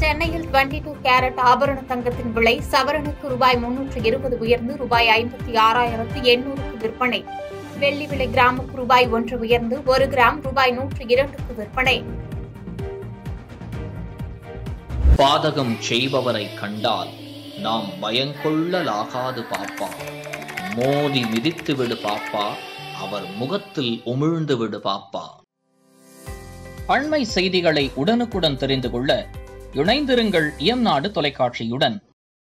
சென்னையில் twenty two carat ஆபரண தங்கத்தின் விலை சவரனுக்கு ரூபாய் முன்னூற்று இருபது உயர்ந்து ரூபாய் ஐம்பத்தி ஆறாயிரத்து எண்ணூறுக்கு விற்பனை வெள்ளி விலை கிராமுக்கு ரூபாய் ஒன்று உயர்ந்து ஒரு கிராம் ரூபாய் நூற்று இரண்டுக்கு விற்பனை பாதகம் செய்பவரை கண்டால் நாம் பயங்கொள்ளலாகாது பாப்பா மோதி மிதித்து விடு பாப்பா அவர் முகத்தில் உமிழ்ந்து விடு பாப்பா அண்மை செய்திகளை உடனுக்குடன் தெரிந்து கொள்ள இணைந்திருங்கள் இயம்நாடு தொலைக்காட்சியுடன்